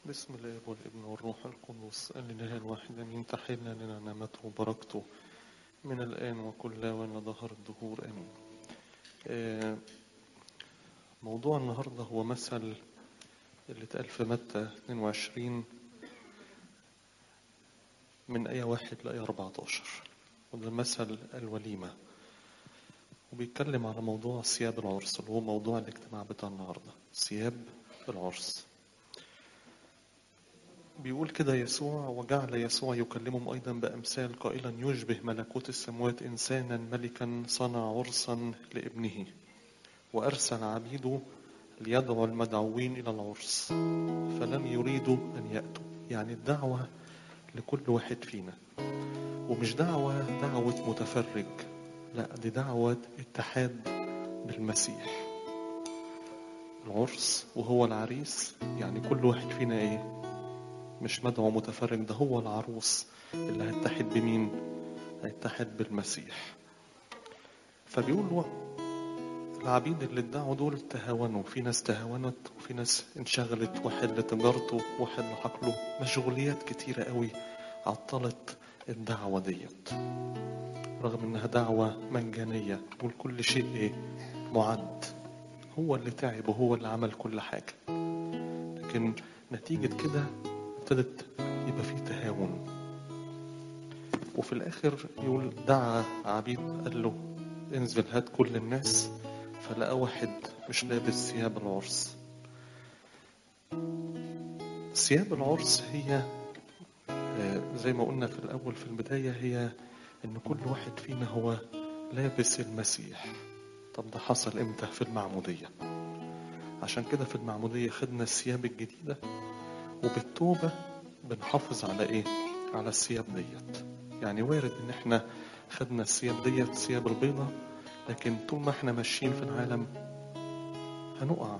بسم الاب والابن والروح القدس الاله الواحد امين تحل لنا نعمته وبركته من الان وكل وان ظهر الدهور امين آه، موضوع النهارده هو مثل اللي اتقال في متى 22 من آية واحد لآية 14 وده مثل الوليمة وبيتكلم على موضوع ثياب العرس اللي هو موضوع الاجتماع بتاع النهارده ثياب العرس بيقول كده يسوع وجعل يسوع يكلمهم أيضا بأمثال قائلا يشبه ملكوت السماوات إنسانا ملكا صنع عرسا لابنه وأرسل عبيده ليدعو المدعوين إلى العرس فلم يريدوا أن يأتوا يعني الدعوة لكل واحد فينا ومش دعوة دعوة متفرج لا دي دعوة اتحاد بالمسيح العرس وهو العريس يعني كل واحد فينا ايه مش مدعو متفرج ده هو العروس اللي هيتحد بمين هيتحد بالمسيح فبيقول له العبيد اللي ادعوا دول تهاونوا في ناس تهاونت وفي ناس انشغلت واحد لتجارته واحد لحقله مشغوليات كتيرة قوي عطلت الدعوة ديت رغم انها دعوة مجانية والكل شيء ايه معد هو اللي تعب وهو اللي عمل كل حاجة لكن نتيجة كده ابتدت يبقى فيه تهاون وفي الآخر يقول دعا عبيد قال له انزل هات كل الناس فلقى واحد مش لابس ثياب العرس ثياب العرس هي آه، زي ما قلنا في الأول في البداية هي إن كل واحد فينا هو لابس المسيح طب ده حصل إمتى في المعمودية عشان كده في المعمودية خدنا الثياب الجديدة وبالتوبة بنحافظ على إيه؟ على الثياب ديت يعني وارد إن إحنا خدنا الثياب ديت الثياب البيضة لكن طول ما إحنا ماشيين في العالم هنقع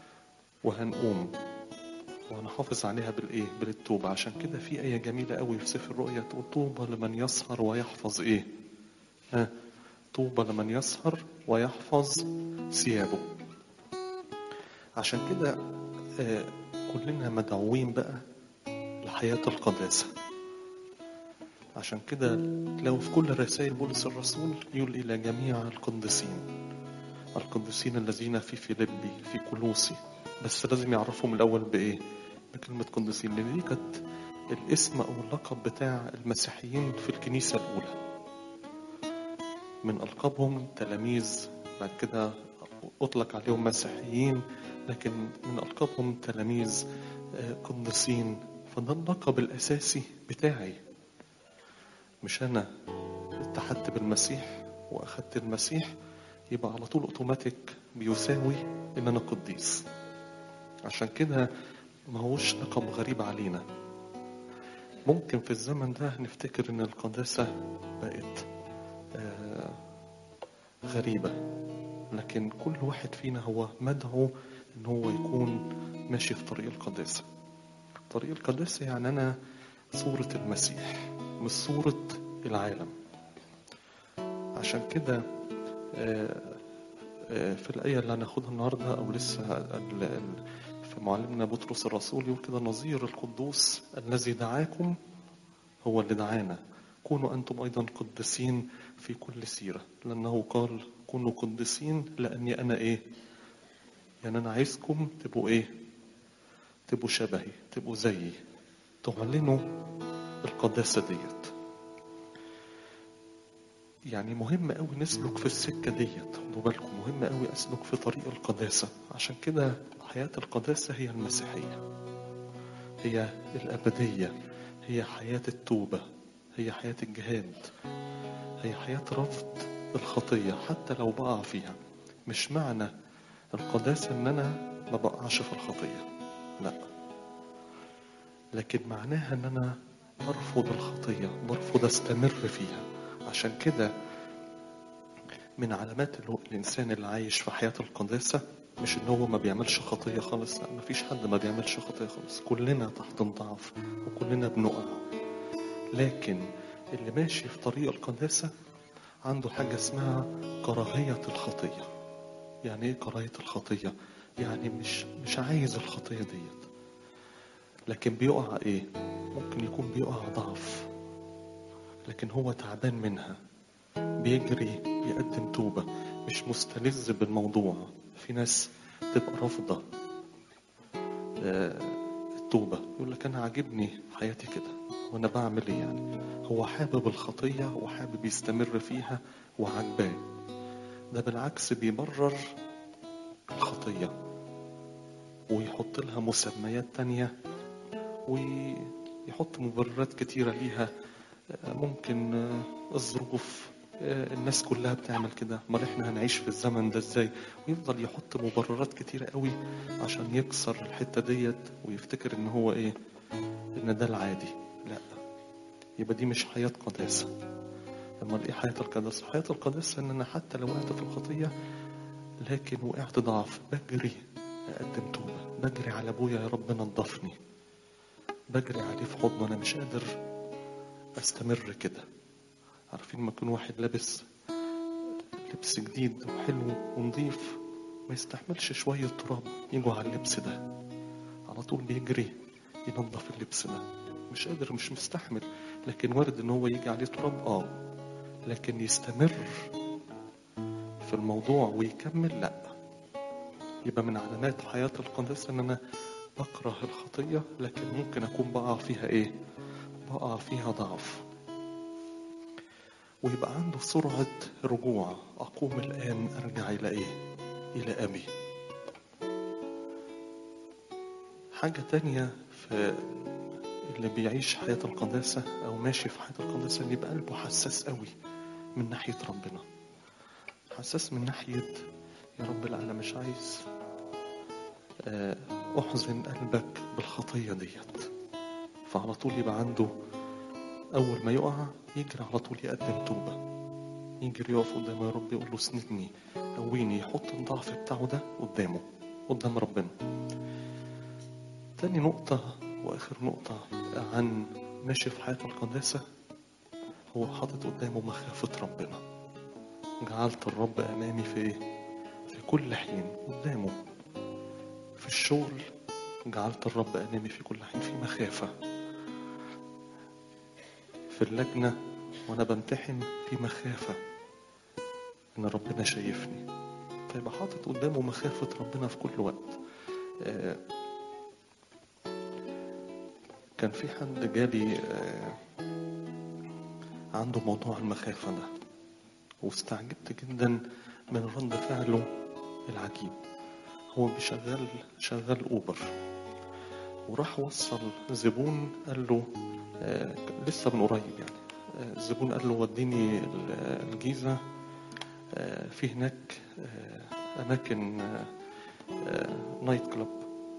وهنقوم وهنحافظ عليها بالايه بالتوبة عشان كده في آية جميلة قوي في سفر الرؤيا تقول طوبى لمن يسهر ويحفظ ايه ها طوبى لمن يسهر ويحفظ ثيابه عشان كده آه كلنا مدعوين بقى لحياة القداسة عشان كده لو في كل رسائل بولس الرسول يقول إلى جميع القديسين القديسين الذين في فيليبي في كولوسي بس لازم يعرفهم الأول بإيه؟ بكلمة قديسين لأن دي كانت الاسم أو اللقب بتاع المسيحيين في الكنيسة الأولى من ألقابهم تلاميذ بعد كده أطلق عليهم مسيحيين لكن من ألقابهم تلاميذ آه، قديسين فده اللقب الأساسي بتاعي مش أنا اتحدت بالمسيح وأخدت المسيح يبقى على طول أوتوماتيك بيساوي إن أنا قديس عشان كده ما هوش لقب غريب علينا ممكن في الزمن ده نفتكر ان القداسة بقت آه، غريبة لكن كل واحد فينا هو مدعو ان هو يكون ماشي في طريق القداسة طريق القداسة يعني انا صورة المسيح مش صورة العالم عشان كده آه، آه، في الآية اللي هناخدها النهاردة أو لسه ال- ال- في معلمنا بطرس الرسول يقول كده نظير القدوس الذي دعاكم هو اللي دعانا كونوا أنتم أيضا قدسين في كل سيرة لأنه قال كونوا قدسين لأني أنا إيه يعني أنا عايزكم تبقوا إيه تبقوا شبهي تبقوا زيي تعلنوا القداسة ديت يعني مهم قوي نسلك في السكة ديت خدوا بالكم مهم قوي أسلك في طريق القداسة عشان كده حياة القداسة هي المسيحية هي الأبدية هي حياة التوبة هي حياة الجهاد هي حياة رفض الخطية حتى لو بقع فيها مش معنى القداسة إن أنا ما بقعش في الخطية لا لكن معناها إن أنا برفض الخطية برفض أستمر فيها عشان كده من علامات اللي هو الإنسان اللي عايش في حياة القداسة مش إن هو ما بيعملش خطية خالص لا مفيش حد ما بيعملش خطية خالص كلنا تحت ضعف وكلنا بنقع لكن اللي ماشي في طريق القداسة عنده حاجة اسمها كراهية الخطية يعني ايه كراهية الخطية يعني مش مش عايز الخطية ديت لكن بيقع ايه ممكن يكون بيقع ضعف لكن هو تعبان منها بيجري يقدم توبة مش مستلذ بالموضوع في ناس تبقى رافضة آه، التوبة يقول لك أنا عاجبني حياتي كده وأنا بعمل إيه يعني هو حابب الخطية وحابب يستمر فيها وعجباه ده بالعكس بيبرر الخطية ويحط لها مسميات تانية ويحط مبررات كتيرة ليها آه، ممكن آه، الظروف آه، الناس كلها بتعمل كده امال احنا هنعيش في الزمن ده ازاي ويفضل يحط مبررات كتيرة قوي عشان يكسر الحتة ديت ويفتكر ان هو ايه ان ده العادي لا يبقى دي مش حياة قداسة امال ايه حياة القداسة حياة القداسة ان انا حتى لو وقعت في الخطية لكن وقعت ضعف بجري اقدم توبة بجري على ابويا يا رب نضفني بجري عليه في حضنه انا مش قادر استمر كده عارفين لما يكون واحد لابس لبس جديد وحلو ونظيف ما يستحملش شوية تراب يجوا على اللبس ده على طول بيجري ينظف اللبس ده مش قادر مش مستحمل لكن وارد ان هو يجي عليه تراب اه لكن يستمر في الموضوع ويكمل لا يبقى من علامات حياة القداسة ان انا بكره الخطية لكن ممكن اكون بقع فيها ايه بقع فيها ضعف ويبقى عنده سرعة رجوع أقوم الآن أرجع إلى إيه؟ إلى أبي حاجة تانية في اللي بيعيش حياة القداسة أو ماشي في حياة القداسة اللي يبقى قلبه حساس قوي من ناحية ربنا حساس من ناحية يا رب لا أنا مش عايز آه، أحزن قلبك بالخطية ديت فعلى طول يبقى عنده أول ما يقع يجري على طول يقدم توبة يجري يقف قدام يا رب يقول له اسندني قويني يحط الضعف بتاعه ده قدامه قدام ربنا تاني نقطة وآخر نقطة عن ماشي في حياة القداسة هو حاطط قدامه مخافة ربنا جعلت الرب أمامي في إيه؟ في كل حين قدامه في الشغل جعلت الرب أمامي في كل حين في مخافة في اللجنة وأنا بمتحن في مخافة إن ربنا شايفني فيبقى حاطط قدامه مخافة ربنا في كل وقت آه، كان في حد جالي آه، عنده موضوع المخافة ده واستعجبت جدا من رد فعله العجيب هو بيشغل شغال أوبر وراح وصل زبون قال له آه، لسه من قريب يعني آه، الزبون قال له وديني ال- الجيزة آه، في هناك آه، أماكن آه، آه، نايت كلاب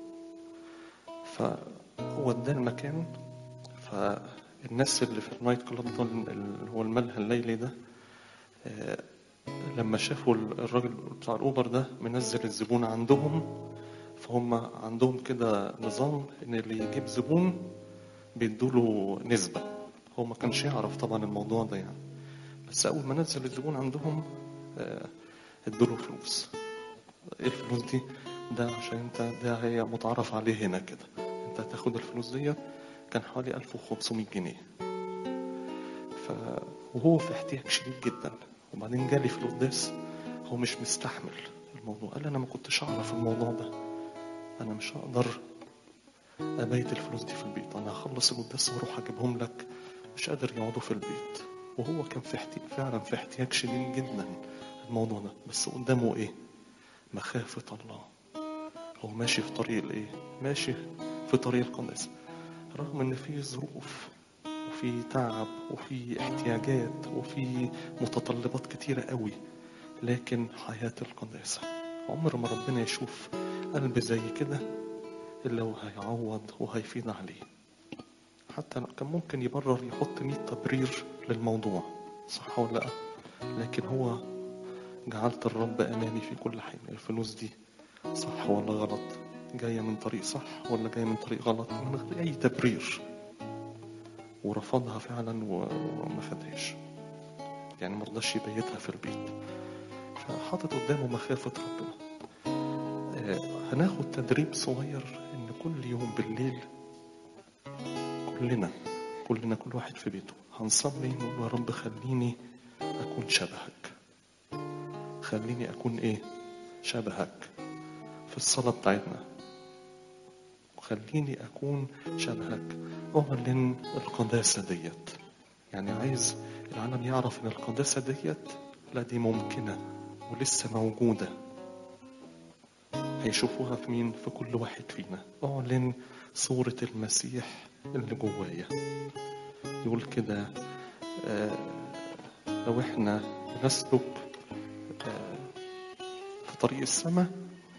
فوداه المكان فالناس اللي في النايت كلاب ده اللي هو الملهى الليلي ده آه، لما شافوا الراجل بتاع الأوبر ده منزل الزبون عندهم فهم عندهم كده نظام إن اللي يجيب زبون بيدوله نسبة هو ما كانش يعرف طبعا الموضوع ده يعني بس أول ما نزل الزبون عندهم آه، ادوله فلوس ايه الفلوس دي ده عشان انت ده هي متعرف عليه هنا كده انت هتاخد الفلوس دي كان حوالي 1500 جنيه ف... وهو في احتياج شديد جدا وبعدين جالي في القداس هو مش مستحمل الموضوع قال انا ما كنتش اعرف الموضوع ده انا مش هقدر ابيت الفلوس دي في البيت انا هخلص القداس واروح اجيبهم لك مش قادر يقعدوا في البيت وهو كان في احتياج فعلا في احتياج شديد جدا الموضوع ده بس قدامه ايه مخافة الله هو ماشي في طريق الايه ماشي في طريق القداسة رغم ان في ظروف وفي تعب وفي احتياجات وفي متطلبات كتيرة قوي لكن حياة القداسة عمر ما ربنا يشوف قلب زي كده إلا وهيعوض وهيفيض عليه حتى لو كان ممكن يبرر يحط 100 تبرير للموضوع صح ولا لا لكن هو جعلت الرب أمامي في كل حين الفلوس دي صح ولا غلط جاية من طريق صح ولا جاية من طريق غلط من غير أي تبرير ورفضها فعلا و- وما خدهاش يعني مرضاش يبيتها في البيت فحاطط قدامه مخافة ربنا آه، هناخد تدريب صغير ان كل يوم بالليل كلنا كلنا كل واحد في بيته هنصلي نقول يا رب خليني أكون شبهك خليني أكون إيه شبهك في الصلاة بتاعتنا وخليني أكون شبهك أعلن القداسة ديت يعني عايز العالم يعرف إن القداسة ديت لا دي ممكنة ولسه موجودة هيشوفوها في مين في كل واحد فينا أعلن صورة المسيح اللي جوايا يقول كده آه لو احنا نسلك آه في طريق السماء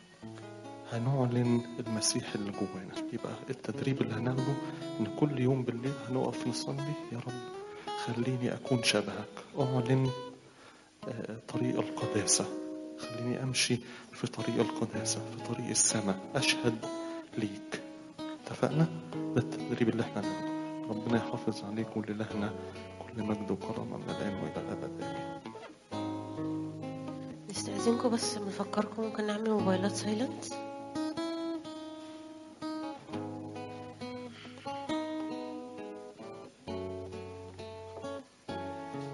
هنعلن المسيح اللي جوانا يبقى التدريب اللي هناخده ان كل يوم بالليل هنقف نصلي يا رب خليني اكون شبهك اعلن آه طريق القداسه خليني امشي في طريق القداسه في طريق السماء اشهد ليك اتفقنا ده التدريب اللي احنا نعمله ربنا يحافظ عليكم ولإلهنا كل مجد وكرامة من الآن وإلى الأبد آمين نستأذنكم بس بنفكركم ممكن نعمل موبايلات سايلنت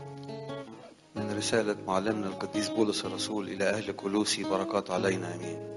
من رسالة معلمنا القديس بولس الرسول إلى أهل كولوسي بركات علينا آمين